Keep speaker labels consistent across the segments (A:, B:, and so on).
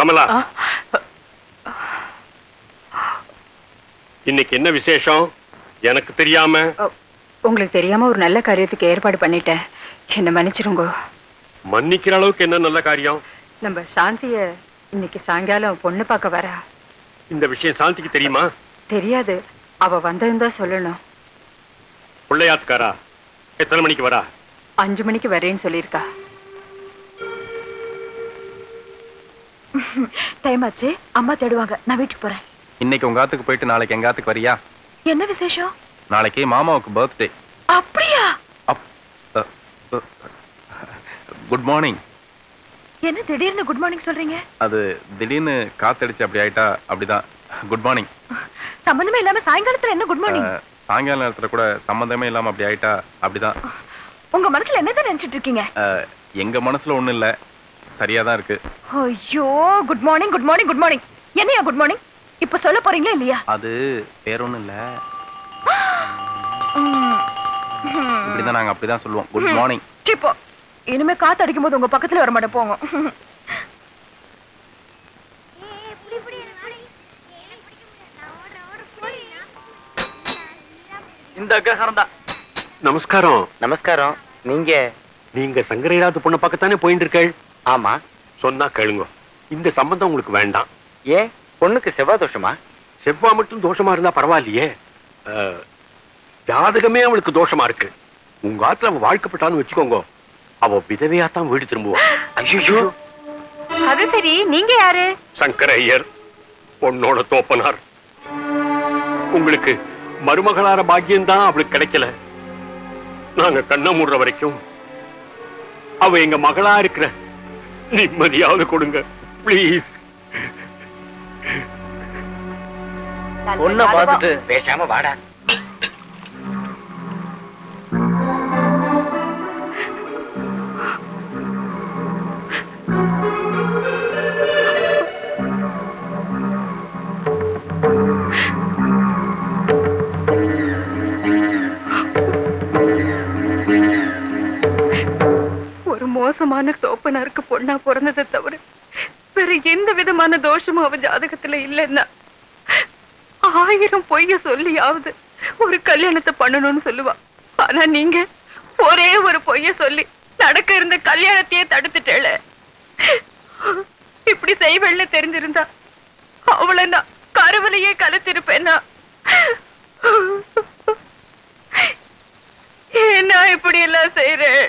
A: கமலா இன்னைக்கு என்ன விசேஷம் எனக்கு தெரியாம
B: உங்களுக்கு தெரியாம ஒரு நல்ல காரியத்துக்கு ஏற்பாடு பண்ணிட்டேன் என்ன மன்னிச்சிருங்கோ
A: மன்னிக்கிற அளவுக்கு என்ன நல்ல காரியம்
B: நம்ம சாந்திய இன்னைக்கு சாயங்காலம் பொண்ணு பார்க்க வரா
A: இந்த விஷயம் சாந்திக்கு தெரியுமா
B: தெரியாது அவ வந்திருந்தா சொல்லணும்
A: பிள்ளையாத்துக்காரா எத்தனை மணிக்கு வரா
B: அஞ்சு மணிக்கு வரேன்னு சொல்லியிருக்கா
C: டைம் ஆச்சு அம்மா தேடுவாங்க நான் வீட்டுக்கு போறேன்
D: இன்னைக்கு உங்க ஆத்துக்கு போயிட்டு நாளைக்கு எங்க ஆத்துக்கு வரியா
C: என்ன விசேஷம்
D: நாளைக்கு மாமாவுக்கு பர்த்டே
C: அப்படியா
D: குட் மார்னிங்
C: என்ன திடீர்னு குட் மார்னிங் சொல்றீங்க
D: அது திடீர்னு காத்தடிச்சு அப்படி ஆயிட்டா அப்படிதான் குட் மார்னிங்
C: சம்பந்தமே இல்லாம சாயங்காலத்துல என்ன குட் மார்னிங்
D: சாயங்கால நேரத்துல கூட சம்மந்தமே இல்லாம அப்படி ஆயிட்டா அப்படிதான்
C: உங்க மனசுல என்னதான் நினைச்சிட்டு இருக்கீங்க
D: அஹ், எங்க மனசுல ஒண்ணும் இல்ல சரியா தான் இருக்கு
C: ஐயோ good morning good morning good morning என்னையா குட் மார்னிங் இப்ப சொல்ல போறீங்களா இல்லையா
D: அது வேற ஒண்ணும் இல்ல
C: ம்.
D: இப்படிதான் நாங்க அப்படிதான் சொல்லுவோம் குட் மார்னிங்
C: இப்போ இனிமே காத்து அடிக்கும் போது உங்க பக்கத்துல வர மாட்டேன் போங்க
E: இந்த அக்ரஹாரம் தான்
A: நமஸ்காரம்
E: நமஸ்காரம் நீங்க
A: நீங்க சங்கரையாத்து பொண்ணை பார்க்கத்தானே போயிட்டு இருக்கள்
E: ஆமா
A: சொன்னா கேளுங்க இந்த சம்பந்தம் உங்களுக்கு வேண்டாம்
E: ஏன் பொண்ணுக்கு செவ்வாய் தோஷமா
A: செவ்வா மட்டும் தோஷமா இருந்தா பரவாயில்லையே அஹ், ஜாதகமே அவளுக்கு தோஷமா இருக்கு உங்க ஆத்துல அவ வாழ்க்கப்பட்டான்னு வச்சுக்கோங்க அவ விதவையா தான் வீடு திரும்புவா
E: ஐயோ
B: அது சரி நீங்க யாரு
A: சங்கர ஐயர் பொண்ணோட தோப்பனார் உங்களுக்கு மருமகளார பாக்கியம்தான் அவளுக்கு கிடைக்கல நாங்க கண்ண மூடுற வரைக்கும் அவ எங்க மகளா இருக்கிற நிம்மதியாவது கொடுங்க ப்ளீஸ்
E: பொண்ணை பார்த்துட்டு பேசாம வாடா
B: ஒரு மோசமான தோப்பனாருக்கு பொண்ணா பிறந்ததை தவிர வேற எந்த விதமான தோஷமும் அவ ஜாதகத்துல இல்லைன்னா ஆயிரம் பொய்ய சொல்லியாவது ஒரு கல்யாணத்தை பண்ணணும்னு சொல்லுவா ஆனா நீங்க ஒரே ஒரு பொய்ய சொல்லி நடக்க இருந்த கல்யாணத்தையே தடுத்துட்டேள இப்படி செய்வேன்னு தெரிஞ்சிருந்தா அவளை நான் கருவிலையே கலைச்சிருப்பேன்னா ஏன் நான் இப்படி எல்லாம் செய்யறேன்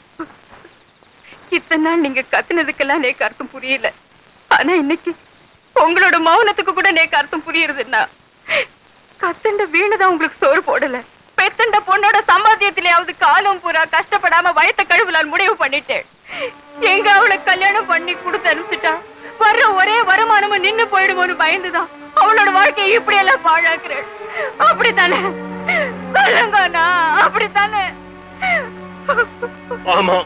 B: இத்தனை நாள் நீங்க கத்துனதுக்கெல்லாம் நேக்கு அர்த்தம் புரியல ஆனா இன்னைக்கு உங்களோட மௌனத்துக்கு கூட நேக்கு அர்த்தம் புரியுறதுன்னா கத்தண்ட வீணுதான் உங்களுக்கு சோறு போடல பெத்தண்ட பொண்ணோட சம்பாத்தியத்திலேயாவது காலம் பூரா கஷ்டப்படாம வயத்த கழுவலான்னு முடிவு பண்ணிட்டேன் எங்க அவளை கல்யாணம் பண்ணி கொடுத்து அனுப்பிச்சிட்டா வர்ற ஒரே வருமானமும் நின்னு போயிடுமோன்னு பயந்துதான் அவளோட வாழ்க்கையை இப்படி எல்லாம் பாழாக்குறேன் அப்படித்தானே சொல்லுங்கண்ணா அப்படித்தானே
A: ஆமா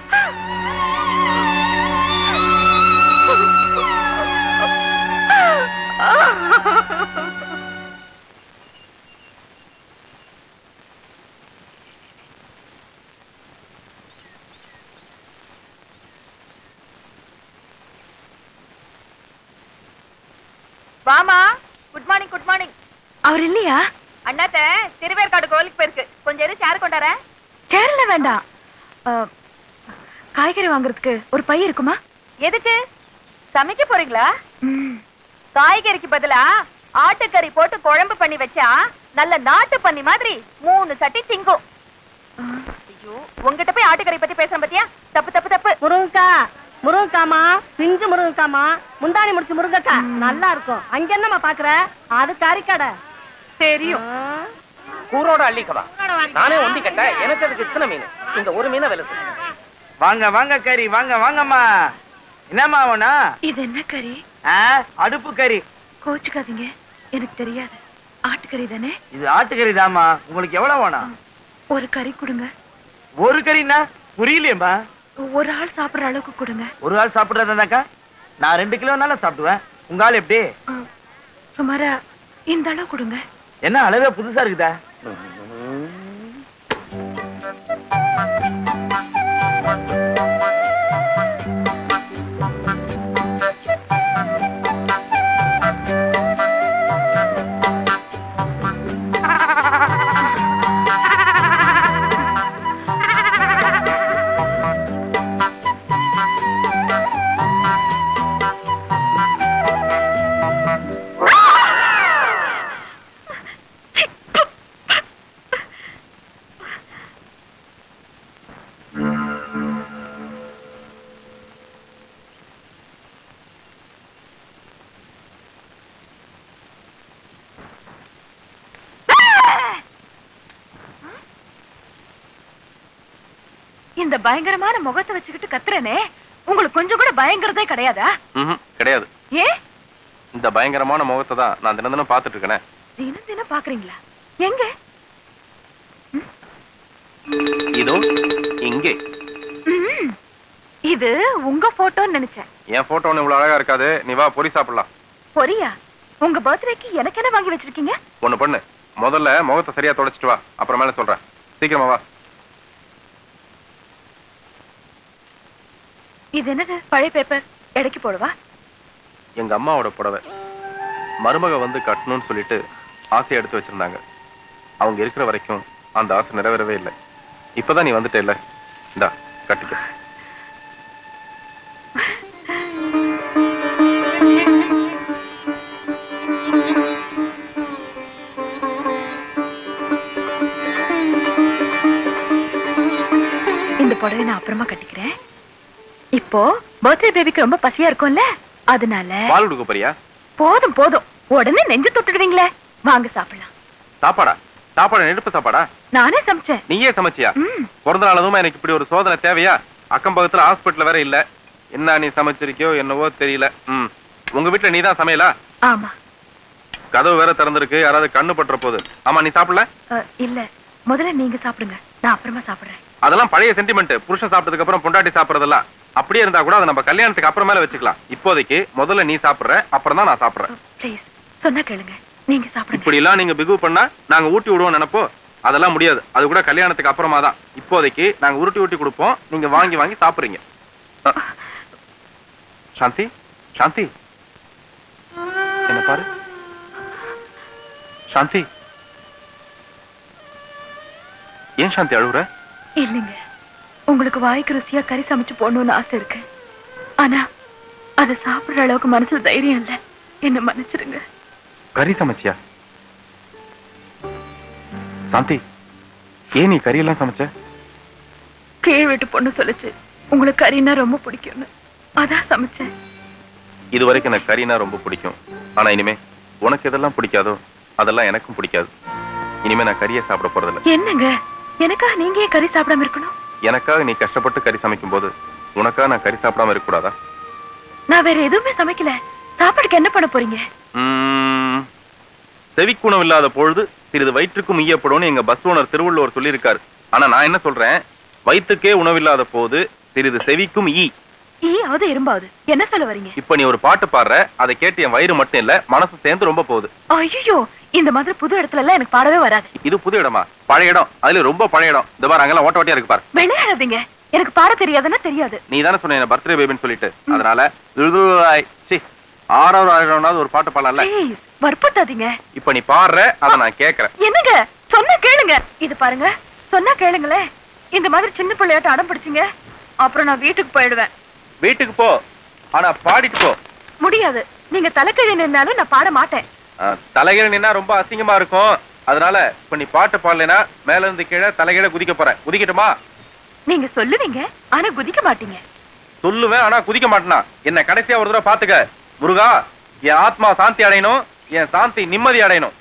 F: வாமா குட் மார்னிங் குட் மார்னிங்
C: அவர் இல்லையா
F: அண்ணாத்த திருவேற்காடு கோயிலுக்கு போயிருக்கு கொஞ்சம் எது சேர் கொண்டார
C: சேர்ல வேண்டாம் அஹ், காய்கறி வாங்குறதுக்கு ஒரு பை இருக்குமா
F: எதுக்கு சமைக்க போறீங்களா காய்கறிக்கு பதிலா ஆட்டுக்கறி போட்டு குழம்பு பண்ணி வச்சா நல்ல நாட்டு பண்ணி மாதிரி மூணு சட்டி திங்கும் ஐயோ உங்ககிட்ட போய் ஆட்டுக்கறி பத்தி பேசுறேன் பாத்தியா தப்பு தப்பு தப்பு
G: முருங்கக்கா முருங்கக்காமா பிஞ்சு முருங்கக்காமா முந்தாணி முடிச்சு முருங்கக்கா நல்லா இருக்கும் அங்க என்னம்மா பாக்குற அது கறிக்கடை
B: தெரியும்
E: கூரோட அள்ளிக்கவா நானே ஒண்டி கேட்டேன் எனக்கு அதுக்கு இத்தனை மீன் இந்த ஒரு மீனை விலை சொல்லு. வாங்க வாங்க கறி வாங்க வாங்கம்மா என்னம்மா வேணா
C: இது என்ன கறி
E: அடுப்பு கறி
C: கோச்சுக்காதீங்க எனக்கு தெரியாது ஆட்டுக்கறி தானே
E: இது ஆட்டுக்கறி தாம்மா உங்களுக்கு எவ்வளவு வேணும்
C: ஒரு கறி கொடுங்க
E: ஒரு கறின்னா புரியலையேம்மா
C: ஒரு ஆள் சாப்பிடுற அளவுக்கு கொடுங்க
E: ஒரு ஆள் சாப்பிடுறதாக்கா நான் ரெண்டு கிலோனால சாப்பிடுவேன் உங்க ஆள் எப்படி
C: சுமாரா இந்த அளவு கொடுங்க
E: என்ன அளவே புதுசா இருக்குதா
C: இந்த பயங்கரமான முகத்தை வச்சுக்கிட்டு கத்துறனே உங்களுக்கு கொஞ்சம் கூட பயங்கரதே கிடையாதா
D: ம்ஹும், கிடையாது
C: ஏ
D: இந்த பயங்கரமான முகத்தை தான் நான் தினம் தினம் பார்த்துட்டு இருக்கேனே
C: தினம் தினம் பாக்குறீங்களா எங்க
D: இதோ இங்கே
C: ம், இது உங்க போட்டோன்னு நினைச்சேன்
D: என் போட்டோ ஒண்ணு இவ்வளவு அழகா இருக்காது நீ வா பொரி சாப்பிடலாம்
C: பொரியா உங்க பர்த்டேக்கு எனக்கு என்ன வாங்கி வச்சிருக்கீங்க
D: ஒண்ணு பண்ணு முதல்ல முகத்தை சரியா தொடச்சிட்டு வா அப்புறமேல சொல்றேன் சீக்கிரமா வா
C: இது என்னது பழைய பேப்பர் எடைக்கு போடவா
D: எங்க அம்மாவோட புடவை மருமக வந்து கட்டணும்னு சொல்லிட்டு ஆசையை எடுத்து வச்சிருந்தாங்க அவங்க இருக்கிற வரைக்கும் அந்த ஆசை நிறைவேறவே இல்லை இப்பதான் நீ வந்துட்ட இல்ல இந்தா கட்டிக்க
C: இந்த புடவை நான் அப்புறமா கட்டிக்கிறேன் இப்போ பர்த்டே பேபிக்கு ரொம்ப பசியா இருக்கும்ல அதனால
D: பால் கொடுக்க போறியா
C: போதும் போதும் உடனே நெஞ்சு தொட்டுடுவீங்களே வாங்க சாப்பிடலாம்
D: சாப்பாடா சாப்பாடு நெருப்பு சாப்பாடா
C: நானே சமைச்சேன்
D: நீயே சமைச்சியா
C: ம்
D: பிறந்த நாள் அதுவும் எனக்கு இப்படி ஒரு சோதனை தேவையா அக்கம் பக்கத்துல ஹாஸ்பிட்டல் வேற இல்ல என்ன நீ சமைச்சிருக்கியோ என்னவோ தெரியல ம் உங்க வீட்டுல நீதான் சமையலா
C: ஆமா
D: கதவு வேற திறந்திருக்கு யாராவது கண்ணு பட்டுற போது ஆமா நீ சாப்பிடல
C: அ, இல்ல முதல்ல நீங்க சாப்பிடுங்க நான் அப்புறமா சாப்பிடுறேன்
D: அதெல்லாம் பழைய சென்டிமெண்ட் புருஷன் சாப்பிட்டதுக்கு அப்புறம் பொண்டாட்டி சாப்பிடுறதெல்லாம் அப்படியே இருந்தா கூட அதை நம்ம கல்யாணத்துக்கு அப்புறமேல வச்சுக்கலாம் இப்போதைக்கு முதல்ல நீ சாப்பிடுற அப்புறம் தான் நான் சாப்பிடுறேன்
C: ப்ளீஸ் சொன்னா கேளுங்க நீங்க சாப்பிடுங்க
D: இப்படி எல்லாம் நீங்க பிகு பண்ணா நாங்க ஊட்டி விடுவோம் நினைப்போ அதெல்லாம் முடியாது அது கூட கல்யாணத்துக்கு அப்புறமா தான் இப்போதைக்கு நாங்க உருட்டி ஊட்டி கொடுப்போம் நீங்க வாங்கி வாங்கி சாப்பிடுறீங்க அ. சாந்தி சாந்தி என்ன பாரு சாந்தி ஏன் சாந்தி அழுகுற
C: இல்லைங்க உங்களுக்கு வாய்க்கு ருசியா கறி சமைச்சு போடணும்னு ஆசை இருக்கு ஆனா அதை சாப்பிடுற அளவுக்கு மனசுல தைரியம் இல்ல என்ன மன்னிச்சிடுங்க
D: கறி சமைச்சியா சாந்தி ஏன் நீ கறி எல்லாம் சமைச்ச
C: கீழ் வீட்டு பொண்ணு சொல்லுச்சு உங்களுக்கு கறினா ரொம்ப பிடிக்கும்னு அதான் சமைச்சேன்
D: இது வரைக்கும் எனக்கு கறினா ரொம்ப பிடிக்கும் ஆனா இனிமே உனக்கு எதெல்லாம் பிடிக்காதோ அதெல்லாம் எனக்கும் பிடிக்காது இனிமே நான் கறியை சாப்பிட போறதில்ல
C: என்னங்க எனக்காக நீங்க ஏன் கறி சாப்பிடாம இருக்கணும்
D: எனக்காக நீ கஷ்டப்பட்டு கறி சமைக்கும் போது உனக்காக நான் கறி சாப்பிடாம இருக்க கூடாதா
C: நான் வேற எதுவுமே சமைக்கல சாப்பாடுக்கு என்ன பண்ண போறீங்க
D: உம், செவிக்குணம் இல்லாத பொழுது சிறிது வயிற்றுக்கும் ஈயப்படும்னு எங்க பஸ் ஓனர் திருவள்ளுவர் சொல்லியிருக்காரு ஆனா நான் என்ன சொல்றேன் வயிற்றுக்கே உணவில்லாத போது சிறிது செவிக்கும் ஈ
C: ஈயாவது இரும்பாவது என்ன சொல்ல வரீங்க
D: இப்ப நீ ஒரு பாட்டு பாடுற அதை கேட்டு என் வயிறு மட்டும் இல்ல மனசு சேர்ந்து ரொம்ப போகுது
C: ஐயோ இந்த மாதிரி புது இடத்துல எல்லாம் எனக்கு பாடவே வராது
D: இது புது இடமா பழைய இடம் அதுல ரொம்ப பழைய இடம் இந்த பாரு அங்கெல்லாம் ஓட்ட ஓட்டியா இருக்கு பாரு
C: விளையாடாதீங்க எனக்கு பாட தெரியாதுன்னா தெரியாது
D: நீ தானே சொன்ன பர்த்டே பேபின்னு சொல்லிட்டு அதனால துதுவாய், சீ, ஆறாவது ஆயிரம்னாவது ஒரு பாட்டு பாடலாம்ல
C: ப்ளீஸ் வற்புறுத்தாதீங்க
D: இப்ப நீ பாடுற அதை நான் கேக்குறேன்
C: என்னங்க சொன்னா கேளுங்க இது பாருங்க சொன்னா கேளுங்களேன் இந்த மாதிரி சின்ன பிள்ளையாட்ட அடம் பிடிச்சிங்க அப்புறம் நான் வீட்டுக்கு போயிடுவேன்
D: வீட்டுக்கு போ ஆனா பாடிட்டு போ
C: முடியாது நீங்க தலைக்கீழ நின்னாலும் நான் பாட மாட்டேன்
D: தலைகீழ நின்னா ரொம்ப அசிங்கமா இருக்கும் அதனால இப்ப நீ பாட்டு பாடலைன்னா மேல இருந்து கீழே தலைகீழ குதிக்க போற குதிக்கட்டுமா
C: நீங்க சொல்லுவீங்க ஆனா குதிக்க மாட்டீங்க
D: சொல்லுவேன் ஆனா குதிக்க மாட்டேனா என்ன கடைசியா ஒரு தடவை பாத்துக்க முருகா என் ஆத்மா சாந்தி அடையணும் என் சாந்தி நிம்மதி அடையணும்